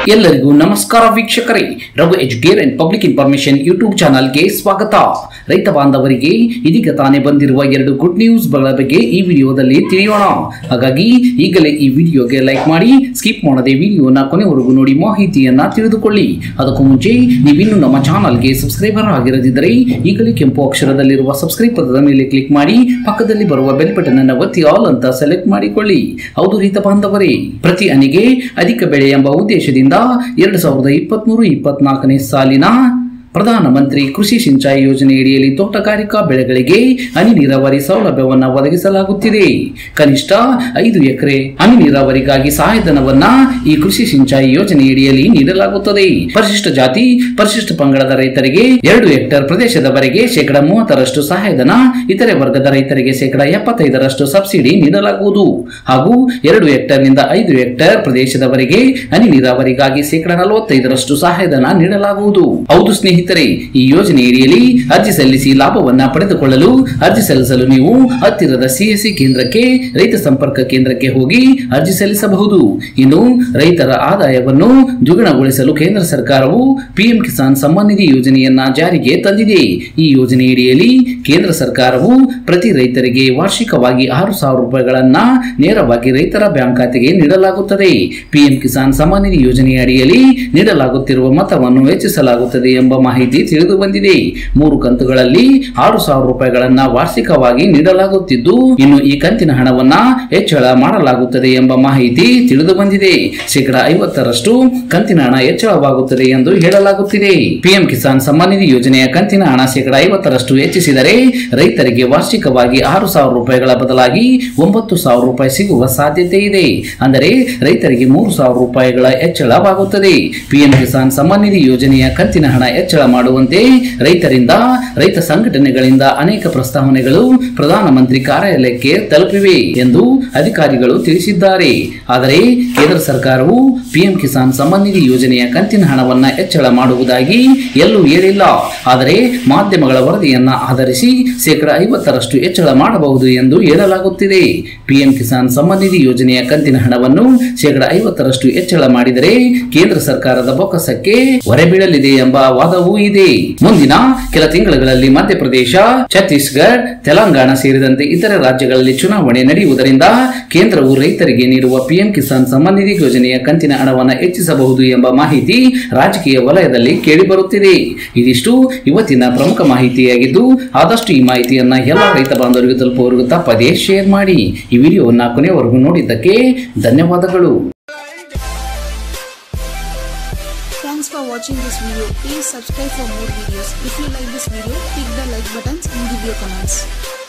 ಎಲ್ಲರಿಗೂ ನಮಸ್ಕಾರ ವೀಕ್ಷಕರೇ Raghu educare and public information YouTube ಚಾನಲ್ಗೆ ಸ್ವಾಗತ ರೈತ ಬಾಂಧವರಿಗೆ ಇದೀಗ ತಾನೇ ಬಂದಿರುವ ಎರಡು ಗುಡ್ ನ್ಯೂಸ್ ಗಳ ಬಗ್ಗೆ ಈ ವಿಡಿಯೋದಲ್ಲಿ ತಿಳಿಯೋಣ ಹಾಗಾಗಿ ಈಗಲೇ ಈ ವಿಡಿಯೋಗೆ ಲೈಕ್ ಮಾಡಿ ಸ್ಕಿಪ್ ಮಾಡದೆ ವಿಡಿಯೋನ ಕೊನೆವರೆಗೂ ನೋಡಿ ಮಾಹಿತಿಯನ್ನ ತಿಳಿದುಕೊಳ್ಳಿ ಅದಕ್ಕೂ ಮುಂಚೆ ನೀವಿನ್ನು ನಮ್ಮ ಚಾನಲ್ಗೆ ಸಬ್ಸ್ಕ್ರೈಬರ್ ಆಗಿರದಿದ್ದರೆ ಈಗಲೇ ಕೆಂಪು ಅಕ್ಷರದಲ್ಲಿರುವ ಸಬ್ಸ್ಕ್ರೈಬ್ ಪದದ ಮೇಲೆ ಕ್ಲಿಕ್ ಮಾಡಿ ಪಕ್ಕದಲ್ಲಿ ಬರುವ ಬೆಲ್ ಬಟನ್ ಅನ್ನು ಒತ್ತಿ ಆಲ್ ಅಂತ ಸೆಲೆಕ್ಟ್ ಮಾಡಿಕೊಳ್ಳಿ ಹೌದು ರೈತ ಬಾಂಧವರೇ ಪ್ರತಿ ಹನಿಗೆ ಅಧಿಕ ಬೆಳೆ ಎಂಬ ಉದ್ದೇಶದಿಂದ ಎರಡು ಸಾವಿರದ ಇಪ್ಪತ್ಮೂರು ಇಪ್ಪತ್ನಾಲ್ಕನೇ ಸಾಲಿನ ಪ್ರಧಾನಮಂತ್ರಿ ಕೃಷಿ ಸಿಂಚಾಯಿ ಯೋಜನೆಯಡಿಯಲ್ಲಿ ತೋಟಗಾರಿಕಾ ಬೆಳೆಗಳಿಗೆ ಹನಿ ನೀರಾವರಿ ಸೌಲಭ್ಯವನ್ನು ಒದಗಿಸಲಾಗುತ್ತಿದೆ ಕನಿಷ್ಠ ಐದು ಎಕರೆ ಹನಿ ನೀರಾವರಿಗಾಗಿ ಸಹಾಯಧನವನ್ನ ಈ ಕೃಷಿ ಸಿಂಚಾಯಿ ಯೋಜನೆಯಡಿಯಲ್ಲಿ ನೀಡಲಾಗುತ್ತದೆ ಪರಿಶಿಷ್ಟ ಜಾತಿ ಪರಿಶಿಷ್ಟ ಪಂಗಡದ ರೈತರಿಗೆ ಎರಡು ಹೆಕ್ಟೇರ್ ಪ್ರದೇಶದವರೆಗೆ ಶೇಕಡ ಮೂವತ್ತರಷ್ಟು ಸಹಾಯಧನ ಇತರೆ ವರ್ಗದ ರೈತರಿಗೆ ಶೇಕಡ ಎಪ್ಪತ್ತೈದರಷ್ಟು ಸಬ್ಸಿಡಿ ನೀಡಲಾಗುವುದು ಹಾಗೂ ಎರಡು ಹೆಕ್ಟೇರ್ನಿಂದ ಐದು ಹೆಕ್ಟೇರ್ ಪ್ರದೇಶದವರೆಗೆ ಹನಿ ನೀರಾವರಿಗಾಗಿ ಶೇಕಡ ನಲವತ್ತೈದರಷ್ಟು ಸಹಾಯಧನ ನೀಡಲಾಗುವುದು ಹೌದು ಸ್ನೇಹಿತರೆ ಈ ಯೋಜನೆಯಡಿಯಲ್ಲಿ ಅರ್ಜಿ ಸಲ್ಲಿಸಿ ಲಾಭವನ್ನ ಪಡೆದುಕೊಳ್ಳಲು ಅರ್ಜಿ ಸಲ್ಲಿಸಲು ನೀವು ಹತ್ತಿರದ ಸಿಎಸ್ಸಿ ಕೇಂದ್ರಕ್ಕೆ ರೈತ ಸಂಪರ್ಕ ಕೇಂದ್ರಕ್ಕೆ ಹೋಗಿ ಅರ್ಜಿ ಸಲ್ಲಿಸಬಹುದು ಇನ್ನು ರೈತರ ಆದಾಯವನ್ನು ದ್ವಿಗುಣಗೊಳಿಸಲು ಕೇಂದ್ರ ಸರ್ಕಾರವು ಪಿಎಂ ಕಿಸಾನ್ ಸಮ್ಮಾನ್ ನಿಧಿ ಯೋಜನೆಯನ್ನ ಜಾರಿಗೆ ತಂದಿದೆ ಈ ಯೋಜನೆಯಡಿಯಲ್ಲಿ ಕೇಂದ್ರ ಸರ್ಕಾರವು ಪ್ರತಿ ರೈತರಿಗೆ ವಾರ್ಷಿಕವಾಗಿ ಆರು ಸಾವಿರ ರೂಪಾಯಿಗಳನ್ನ ನೇರವಾಗಿ ರೈತರ ಬ್ಯಾಂಕ್ ಖಾತೆಗೆ ನೀಡಲಾಗುತ್ತದೆ ಪಿಎಂ ಕಿಸಾನ್ ಸಮ್ಮಾನ್ ನಿಧಿ ಯೋಜನೆಯ ಅಡಿಯಲ್ಲಿ ನೀಡಲಾಗುತ್ತಿರುವ ಮೊತ್ತವನ್ನು ಹೆಚ್ಚಿಸಲಾಗುತ್ತದೆ ಎಂಬ ಮಾಹಿತಿ ತಿಳಿದು ಬಂದಿದೆ ಮೂರು ಕಂತುಗಳಲ್ಲಿ ಆರು ಸಾವಿರ ರೂಪಾಯಿಗಳನ್ನ ವಾರ್ಷಿಕವಾಗಿ ನೀಡಲಾಗುತ್ತಿದ್ದು ಇನ್ನು ಈ ಕಂತಿನ ಹಣವನ್ನ ಹೆಚ್ಚಳ ಮಾಡಲಾಗುತ್ತದೆ ಎಂಬ ಮಾಹಿತಿ ತಿಳಿದು ಬಂದಿದೆ ಶೇಕಡ ಐವತ್ತರಷ್ಟು ಕಂತಿನ ಹಣ ಹೆಚ್ಚಳವಾಗುತ್ತದೆ ಎಂದು ಹೇಳಲಾಗುತ್ತಿದೆ ಪಿಎಂ ಕಿಸಾನ್ ಸಮ್ಮಾನ್ ನಿಧಿ ಯೋಜನೆಯ ಕಂತಿನ ಹಣ ಶೇಕಡ ಐವತ್ತರಷ್ಟು ಹೆಚ್ಚಿಸಿದರೆ ರೈತರಿಗೆ ವಾರ್ಷಿಕವಾಗಿ ಆರು ಸಾವಿರ ರೂಪಾಯಿಗಳ ಬದಲಾಗಿ ಒಂಬತ್ತು ಸಾವಿರ ರೂಪಾಯಿ ಸಿಗುವ ಸಾಧ್ಯತೆ ಇದೆ ಅಂದರೆ ರೈತರಿಗೆ ಮೂರು ಸಾವಿರ ರೂಪಾಯಿಗಳ ಹೆಚ್ಚಳವಾಗುತ್ತದೆ ಪಿಎಂ ಕಿಸಾನ್ ಸಮ್ಮಾನ್ ನಿಧಿ ಯೋಜನೆಯ ಕಂತಿನ ಹಣ ಹೆಚ್ಚಳ ಮಾಡುವಂತೆ ರೈತರಿಂದ ರೈತ ಸಂಘಟನೆಗಳಿಂದ ಅನೇಕ ಪ್ರಸ್ತಾವನೆಗಳು ಪ್ರಧಾನಮಂತ್ರಿ ಕಾರ್ಯಾಲಯಕ್ಕೆ ತಲುಪಿವೆ ಎಂದು ಅಧಿಕಾರಿಗಳು ತಿಳಿಸಿದ್ದಾರೆ ಆದರೆ ಕೇಂದ್ರ ಸರ್ಕಾರವು ಪಿಎಂ ಕಿಸಾನ್ ಸಮ್ಮಾನ್ ನಿಧಿ ಯೋಜನೆಯ ಕಂತಿನ ಹಣವನ್ನ ಹೆಚ್ಚಳ ಮಾಡುವುದಾಗಿ ಎಲ್ಲೂ ಹೇಳಿಲ್ಲ ಆದರೆ ಮಾಧ್ಯಮಗಳ ವರದಿಯನ್ನ ಆಧರಿಸಿ ಶೇಕಡ ಐವತ್ತರಷ್ಟು ಹೆಚ್ಚಳ ಮಾಡಬಹುದು ಎಂದು ಹೇಳಲಾಗುತ್ತಿದೆ ಪಿಎಂ ಕಿಸಾನ್ ಸಮ್ಮಾನ್ ನಿಧಿ ಯೋಜನೆಯ ಕಂತಿನ ಹಣವನ್ನು ಶೇಕಡ ಐವತ್ತರಷ್ಟು ಹೆಚ್ಚಳ ಮಾಡಿದರೆ ಕೇಂದ್ರ ಸರ್ಕಾರದ ಬೊಕ್ಕಸಕ್ಕೆ ಹೊರೆ ಬೀಳಲಿದೆ ಎಂಬ ವಾದವೂ ಇದೆ ಮುಂದಿನ ಕೆಲ ತಿಂಗಳುಗಳಲ್ಲಿ ಮಧ್ಯಪ್ರದೇಶ ಛತ್ತೀಸ್ಗಢ ತೆಲಂಗಾಣ ಸೇರಿದಂತೆ ಇತರೆ ರಾಜ್ಯಗಳಲ್ಲಿ ಚುನಾವಣೆ ನಡೆಯುವುದರಿಂದ ಕೇಂದ್ರವು ರೈತರಿಗೆ ನೀಡುವ ಪಿಎಂ ಕಿಸಾನ್ ಸಮ್ಮಾನ್ ನಿಧಿ ಯೋಜನೆಯ ಕಂತಿನ ಹಣವನ್ನು ಹೆಚ್ಚಿಸಬಹುದು ಎಂಬ ಮಾಹಿತಿ ರಾಜಕೀಯ ವಲಯದಲ್ಲಿ ಕೇಳಿಬರುತ್ತಿದೆ ಇದಿಷ್ಟು ಇವತ್ತಿನ ಪ್ರಮುಖ ಮಾಹಿತಿಯಾಗಿದ್ದು ಆದಷ್ಟು ಈ ಮಾಹಿತಿಯನ್ನ ಎಲ್ಲ ರೈತ ಬಾಂಧವರಿಗೂ ತಲುಪುವವರೆಗೂ ತಪ್ಪದೇ ಶೇರ್ ಮಾಡಿ ಈ ವಿಡಿಯೋವನ್ನ ಕೊನೆಯವರೆಗೂ ನೋಡಿದ್ದಕ್ಕೆ ಧನ್ಯವಾದಗಳು Thanks for watching this video. Please subscribe for more videos. If you like this video, click the like buttons and give your comments.